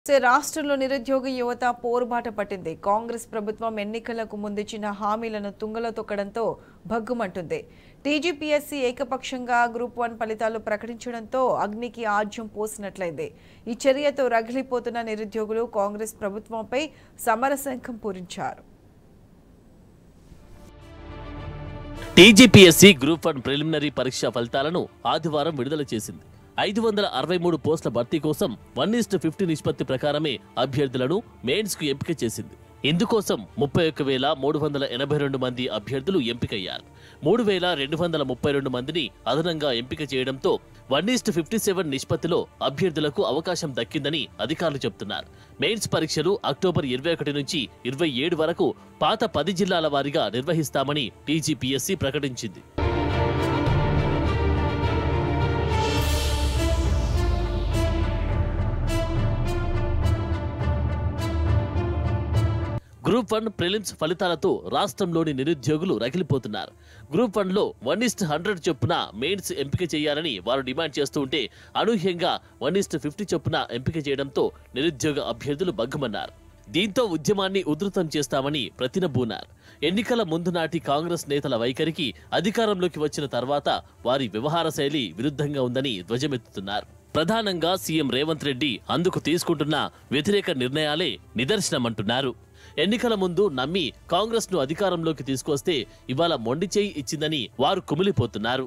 సే రాష్ట్రంలో నిరుద్యోగ యువత పోరుబాట పట్టింది కాంగ్రెస్ ప్రభుత్వం ఎన్నికలకు ముందిచ్చిన హామీలను తుంగలో తొక్కడంతో భగ్గుమంటుంది టీజీపీఎస్సీ ఏకపక్షంగా గ్రూప్ వన్ ఫలితాలు ప్రకటించడంతో అగ్నికి ఆజ్యం పోసినట్లయింది ఈ చర్యతో రగిలిపోతున్న నిరుద్యోగులు కాంగ్రెస్ ప్రభుత్వంపై సమరశంఖం పూరించారు టీజీపీఎస్సీ గ్రూప్ వన్ ప్రిలిమినరీ పరీక్ష ఫలితాలను ఆదివారం విడుదల చేసింది ఐదు వందల అరవై మూడు పోస్టుల భర్తీ కోసం వన్ ఈస్ట్ ఫిఫ్టీ నిష్పత్తి ప్రకారమే అభ్యర్థులను మెయిన్స్ కు ఎంపిక చేసింది ఇందుకోసం ముప్పై ఒక్క వేల మూడు వందల ఎనభై రెండు మంది అభ్యర్థులు ఎంపికయ్యారు మూడు వేల రెండు వందల ముప్పై రెండు మందిని అదనంగా ఎంపిక చేయడంతో వన్ ఈస్ట్ ఫిఫ్టీ సెవెన్ నిష్పత్తిలో అభ్యర్థులకు అవకాశం దక్కిందని అధికారులు చెబుతున్నారు మెయిన్స్ పరీక్షలు అక్టోబర్ ఇరవై ఒకటి నుంచి ఇరవై ఏడు వరకు పాత పది జిల్లాల వారీగా నిర్వహిస్తామని టీజీపీఎస్సీ ప్రకటించింది గ్రూప్ వన్ ప్రిలిమ్స్ ఫలితాలతో రాష్ట్రంలోని నిరుద్యోగులు రగిలిపోతున్నారు గ్రూప్ వన్ లో వన్ ఇస్ట్ హండ్రెడ్ చొప్పున మెయిన్స్ ఎంపిక చేయాలని వారు డిమాండ్ చేస్తూ ఉంటే అనూహ్యంగా వన్ ఇస్ట్ ఫిఫ్టీ చొప్పున ఎంపిక చేయడంతో నిరుద్యోగ అభ్యర్థులు బగ్గుమన్నారు దీంతో ఉద్యమాన్ని ఉధృతం చేస్తామని ప్రతినబూనారు ఎన్నికల ముందు నాటి కాంగ్రెస్ నేతల వైఖరికి అధికారంలోకి వచ్చిన తర్వాత వారి వ్యవహార శైలి విరుద్ధంగా ఉందని ధ్వజమెత్తుతున్నారు ప్రధానంగా సీఎం రేవంత్ రెడ్డి అందుకు తీసుకుంటున్న వ్యతిరేక నిర్ణయాలే నిదర్శనమంటున్నారు ఎన్నికల ముందు నమ్మి కాంగ్రెస్ ను అధికారంలోకి తీసుకొస్తే ఇవాళ మొండి చేయి ఇచ్చిందని వారు కుమిలిపోతున్నారు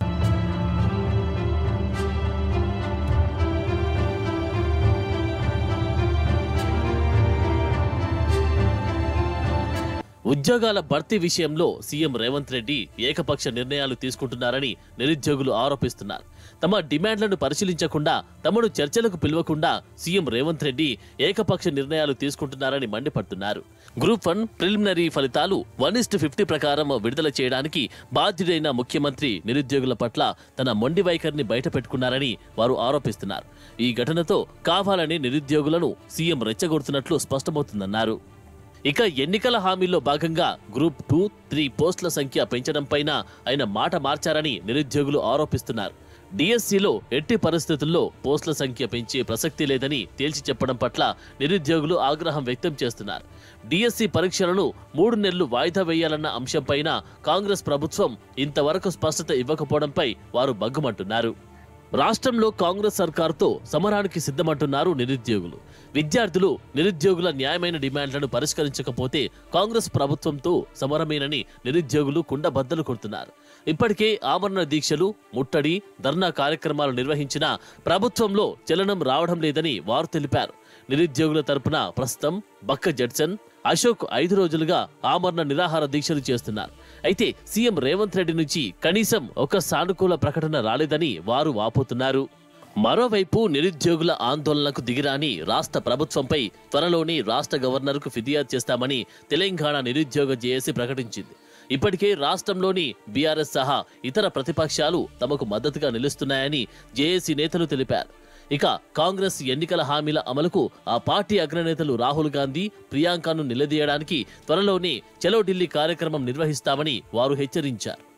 ఉద్యోగాల భర్తీ విషయంలో సీఎం రేవంత్ రెడ్డి ఏకపక్ష నిర్ణయాలు తీసుకుంటున్నారని నిరుద్యోగులు ఆరోపిస్తున్నారు తమ డిమాండ్లను పరిశీలించకుండా తమను చర్చలకు పిలవకుండా సీఎం రేవంత్ రెడ్డి ఏకపక్ష నిర్ణయాలు తీసుకుంటున్నారని మండిపడుతున్నారు గ్రూప్ వన్ ప్రిలిమినరీ ఫలితాలు వన్ ఇస్ట్ ఫిఫ్టీ ప్రకారం విడుదల చేయడానికి బాధ్యుడైన ముఖ్యమంత్రి నిరుద్యోగుల పట్ల తన మొండి వైఖరిని బయటపెట్టుకున్నారని వారు ఆరోపిస్తున్నారు ఈ ఘటనతో కావాలని నిరుద్యోగులను సీఎం రెచ్చగొడుతున్నట్లు స్పష్టమవుతుందన్నారు ఇక ఎన్నికల హామీల్లో భాగంగా గ్రూప్ టూ త్రీ పోస్టుల సంఖ్య పెంచడంపైన ఆయన మాట మార్చారని నిరుద్యోగులు ఆరోపిస్తున్నారు డిఎస్సిలో ఎట్టి పరిస్థితుల్లో పోస్టుల సంఖ్య పెంచే ప్రసక్తి లేదని తేల్చి చెప్పడం పట్ల నిరుద్యోగులు ఆగ్రహం వ్యక్తం చేస్తున్నారు డిఎస్సి పరీక్షలను మూడు నెలలు వాయిదా వేయాలన్న అంశంపైన కాంగ్రెస్ ప్రభుత్వం ఇంతవరకు స్పష్టత ఇవ్వకపోవడంపై వారు బగ్గుమంటున్నారు రాష్ట్రంలో కాంగ్రెస్ సర్కారుతో సమరానికి సిద్ధమంటున్నారు నిరుద్యోగులు విద్యార్థులు నిరుద్యోగుల న్యాయమైన డిమాండ్లను పరిష్కరించకపోతే కాంగ్రెస్ ప్రభుత్వంతో సమరమేనని నిరుద్యోగులు కుండబద్దలు కొడుతున్నారు ఇప్పటికే ఆమరణ దీక్షలు ముట్టడి ధర్నా కార్యక్రమాలు నిర్వహించినా ప్రభుత్వంలో చలనం రావడం లేదని వారు తెలిపారు నిరుద్యోగుల తరపున ప్రస్తుతం బక్క జడ్సన్ అశోక్ ఐదు రోజులుగా ఆమరణ నిరాహార దీక్షలు చేస్తున్నారు అయితే సీఎం రేవంత్ రెడ్డి నుంచి కనీసం ఒక సానుకూల ప్రకటన రాలేదని వారు వాపోతున్నారు మరోవైపు నిరుద్యోగుల ఆందోళనకు దిగిరాని రాష్ట్ర ప్రభుత్వంపై త్వరలోనే రాష్ట్ర గవర్నర్కు ఫిర్యాదు చేస్తామని తెలంగాణ నిరుద్యోగ జేఏసీ ప్రకటించింది ఇప్పటికే రాష్ట్రంలోని బీఆర్ఎస్ సహా ఇతర ప్రతిపక్షాలు తమకు మద్దతుగా నిలుస్తున్నాయని జేఏసీ నేతలు తెలిపారు ఇక కాంగ్రెస్ ఎన్నికల హామీల అమలుకు ఆ పార్టీ అగ్రనేతలు రాహుల్ గాంధీ ప్రియాంకను నిలదీయడానికి త్వరలోనే చలో ఢిల్లీ కార్యక్రమం నిర్వహిస్తామని వారు హెచ్చరించారు